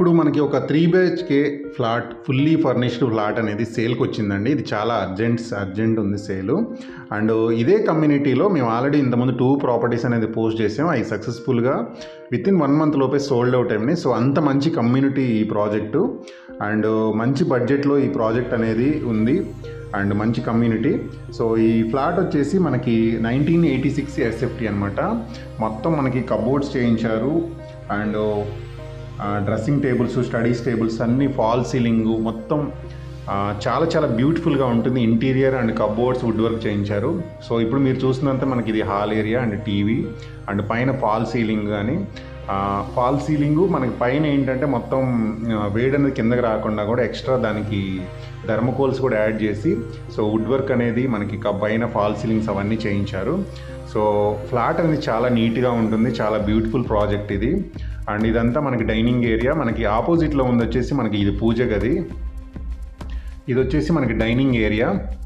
ఇప్పుడు మనకి ఒక three BHK flat fully furnished flat అనేది సేల్కి వచ్చిందండి ఇది చాలా అర్జెంట్ అర్జెంట్ ఉంది సేల్ అండ్ ఇదే కమ్యూనిటీలో మేము ఆల్రెడీ ఇంతకుముందు టూ ప్రాపర్టీస్ అనేది పోస్ట్ చేసాం అవి సక్సెస్ఫుల్గా విత్ ఇన్ వన్ మంత్ లోపే సోల్డ్ అవుట్ అయినాయి సో అంత మంచి కమ్యూనిటీ ఈ ప్రాజెక్టు అండ్ మంచి బడ్జెట్లో ఈ ప్రాజెక్ట్ అనేది ఉంది అండ్ మంచి కమ్యూనిటీ సో ఈ ఫ్లాట్ వచ్చేసి మనకి నైన్టీన్ ఎయిటీ సిక్స్ ఎస్ఎఫ్టీ అనమాట మొత్తం మనకి కబోర్డ్స్ చేయించారు and dressing tables studies tables అన్నీ ఫాల్ సీలింగ్ మొత్తం ఆ, చాలా చాలా బ్యూటిఫుల్గా ఉంటుంది interior and cupboards wood work చేయించారు సో ఇప్పుడు మీరు చూసినంత మనకి ఇది hall area and TV and పైన ఫాల్ సీలింగ్ కానీ ఫాల్ సీలింగ్ మనకి పైన ఏంటంటే మొత్తం ఆ, వేడి అనేది కిందకి రాకుండా కూడా ఎక్స్ట్రా దానికి థర్మకోల్స్ కూడా యాడ్ చేసి సో వుడ్ వర్క్ అనేది మనకి క- పైన ఫాల్ సీలింగ్స్ అవన్నీ చేయించారు సో ఫ్లాట్ అనేది చాలా నీట్గా ఉంటుంది చాలా బ్యూటిఫుల్ ప్రాజెక్ట్ ఇది అండ్ ఇదంతా మనకి డైనింగ్ ఏరియా మనకి ఆపోజిట్లో ఉంది వచ్చేసి మనకి ఇది పూజ గది ఇది వచ్చేసి మనకి డైనింగ్ ఏరియా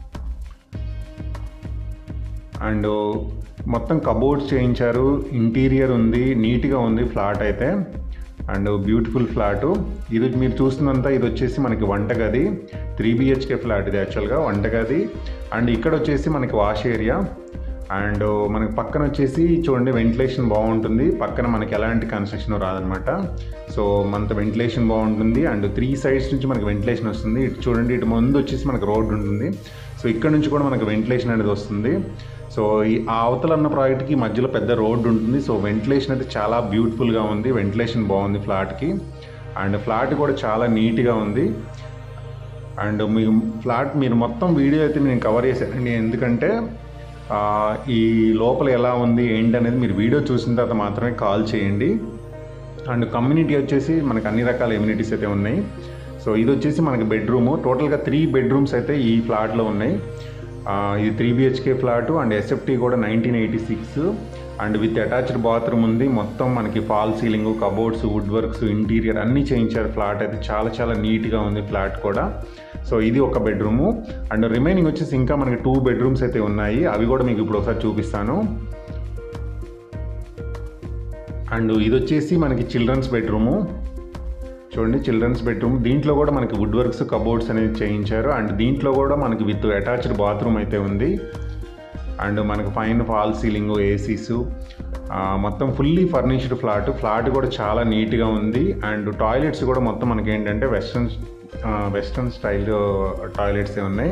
అండ్ మొత్తం కబోర్డ్స్ చేయించారు ఇంటీరియర్ ఉంది నీట్గా ఉంది ఫ్లాట్ అయితే అండ్ బ్యూటిఫుల్ ఫ్లాట్ ఇది మీరు చూస్తున్నంత ఇది వచ్చేసి మనకి వంటగది త్రీ బిహెచ్కే ఫ్లాట్ ఇది యాక్చువల్గా వంటగది అండ్ ఇక్కడ వచ్చేసి మనకి వాష్ ఏరియా అండ్ మనకి పక్కన వచ్చేసి చూడండి వెంటిలేషన్ బాగుంటుంది పక్కన మనకి ఎలాంటి కన్స్ట్రక్షన్ రాదనమాట సో మనతో వెంటిలేషన్ బాగుంటుంది అండ్ త్రీ సైడ్స్ నుంచి మనకి వెంటిలేషన్ వస్తుంది ఇటు చూడండి ఇటు ముందు వచ్చేసి మనకి రోడ్డు ఉంటుంది సో ఇక్కడ నుంచి కూడా మనకి వెంటిలేషన్ అనేది వస్తుంది సో ఈ ఆ అవతల ఉన్న ప్రాజెక్ట్కి మధ్యలో పెద్ద రోడ్డు ఉంటుంది సో వెంటిలేషన్ అయితే చాలా బ్యూటిఫుల్గా ఉంది వెంటిలేషన్ బాగుంది ఫ్లాట్కి అండ్ ఫ్లాట్ కూడా చాలా నీట్గా ఉంది అండ్ మీ ఫ్లాట్ మీరు మొత్తం వీడియో అయితే నేను కవర్ చేశానండి ఎందుకంటే ఆ, ఈ లోపల ఎలా ఉంది ఏంటి అనేది మీరు వీడియో చూసిన తర్వాత మాత్రమే కాల్ చేయండి అండ్ కమ్యూనిటీ వచ్చేసి మనకు అన్ని రకాల ఎమ్యూనిటీస్ అయితే ఉన్నాయి సో ఇది వచ్చేసి మనకి బెడ్రూము టోటల్గా త్రీ బెడ్రూమ్స్ అయితే ఈ ఫ్లాట్లో ఉన్నాయి ఆ, ఇది three BHK flat and SFT కూడా nineteen eighty six and with attached bathroom ఉంది మొత్తం మనకి fall ceiling cupboards wood works interior అన్నీ చేయించారు ఫ్లాట్ అయితే చాలా చాలా నీట్గా ఉంది ఫ్లాట్ కూడా సో ఇది ఒక బెడ్రూము అండ్ రిమైనింగ్ వచ్చేసి ఇంకా మనకి టూ బెడ్రూమ్స్ అయితే ఉన్నాయి అవి కూడా మీకు ఇప్పుడు ఒకసారి చూపిస్తాను అండ్ ఇది వచ్చేసి మనకి చిల్డ్రన్స్ బెడ్రూము చూడండి చిల్డ్రన్స్ బెడ్రూమ్ దీంట్లో కూడా మనకి వుడ్ వర్క్స్ కబోర్డ్స్ అనేది చేయించారు అండ్ దీంట్లో కూడా మనకి విత్ అటాచ్డ్ బాత్రూమ్ అయితే ఉంది అండ్ మనకు పైన ఫాల్ సీలింగ్ ఏసీస్ మొత్తం ఫుల్లీ ఫర్నిష్డ్ ఫ్లాట్ ఫ్లాట్ కూడా చాలా నీట్గా ఉంది అండ్ టాయిలెట్స్ కూడా మొత్తం మనకి ఏంటంటే వెస్ట్రన్ వెస్ట్రన్ స్టైల్ టాయిలెట్స్ ఉన్నాయి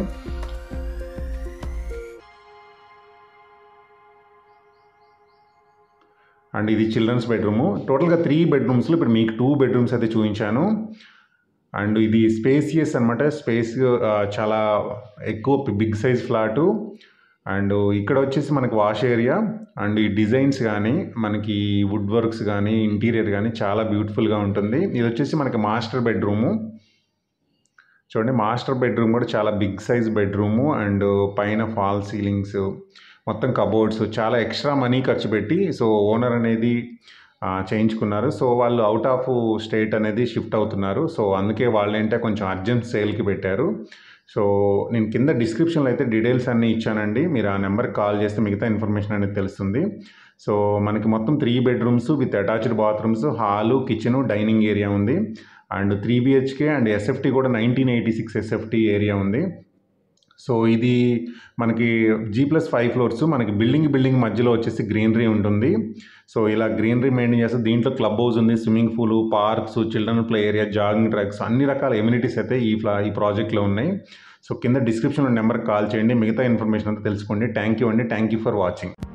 అండ్ ఇది చిల్డ్రన్స్ బెడ్రూము టోటల్గా త్రీ బెడ్రూమ్స్లో ఇప్పుడు మీకు టూ బెడ్రూమ్స్ అయితే చూపించాను అండ్ ఇది స్పేసియస్ అనమాట స్పేస్ చాలా ఎక్కువ బిగ్ సైజ్ ఫ్లాటు అండ్ ఇక్కడ వచ్చేసి మనకి వాష్ ఏరియా అండ్ ఈ డిజైన్స్ కానీ మనకి వుడ్ వర్క్స్ కానీ ఇంటీరియర్ కానీ చాలా బ్యూటిఫుల్గా ఉంటుంది ఇది వచ్చేసి మనకి మాస్టర్ బెడ్రూము చూడండి మాస్టర్ బెడ్రూమ్ కూడా చాలా బిగ్ సైజ్ బెడ్రూము అండ్ పైన ఫాల్ సీలింగ్స్ మొత్తం కబోర్డ్స్ చాలా ఎక్స్ట్రా మనీ ఖర్చు పెట్టి సో ఓనర్ అనేది ఆ, చేయించుకున్నారు సో వాళ్ళు అవుట్ ఆఫ్ స్టేట్ అనేది షిఫ్ట్ అవుతున్నారు సో అందుకే వాళ్ళు ఏంటంటే కొంచెం అర్జెంట్ సేల్కి పెట్టారు సో నేను కింద డిస్క్రిప్షన్లో అయితే డీటెయిల్స్ అన్నీ ఇచ్చానండి మీరు ఆ నెంబర్కి కాల్ చేస్తే మిగతా ఇన్ఫర్మేషన్ అనేది తెలుస్తుంది సో మనకి మొత్తం three bedrooms with attached bathrooms hall kitchen dining area ఉంది and three BHK and SFT కూడా nineteen eighty six SFT area ఉంది సో ఇది మనకి జీ ప్లస్ ఫైవ్ ఫ్లోర్స్ మనకి బిల్డింగ్ బిల్డింగ్ మధ్యలో వచ్చేసి గ్రీనరీ ఉంటుంది సో ఇలా గ్రీనరీ మెయింటైన్ చేస్తే దీంట్లో క్లబ్ హౌస్ ఉంది swimming pool parks children play area jogging tracks అన్ని రకాల ఎమ్యూనిటీస్ అయితే ఈ ఫ్లా ఈ ప్రాజెక్ట్లో ఉన్నాయి సో కింద డిస్క్రిప్షన్లో నెంబర్కి కాల్ చేయండి మిగతా ఇన్ఫర్మేషన్ అంతా తెలుసుకోండి థ్యాంక్ యూ అండి థ్యాంక్ యూ ఫర్ వాచింగ్